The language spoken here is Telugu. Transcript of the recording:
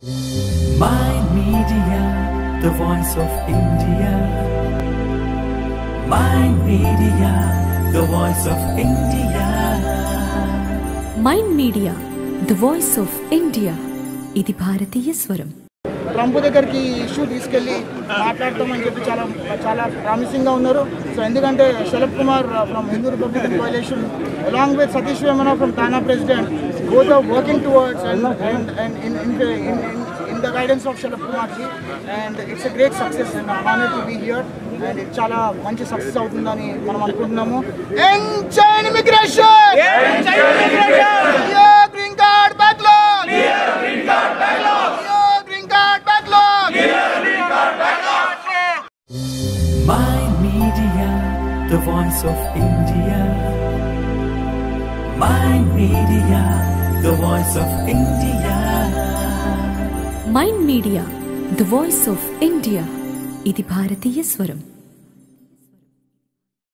My Media, the voice of India. My Media, the voice of India. My Media the voice of India ఇది భారతీయ స్వరం ట్రంప్ దగ్గరికి ఈ ఇష్యూ తీసుకెళ్ళి మాట్లాడతామని చెప్పి చాలా చాలా ప్రామిసింగ్గా ఉన్నారు సో ఎందుకంటే Sarath Kumar from Hindu Republican కోalition along with Satish Vemana from TANA president both are working towards and and and in in in the guidance of Sarath Kumar ji and it's a great success and honour to be here and ఇది చాలా మంచి సక్సెస్ అవుతుందని మనం అనుకుంటున్నాము and chain immigration green card backlog green card backlog My Media, the voice of India. My Media, the voice of India. My Media the voice of India ఇది భారతీయ స్వరం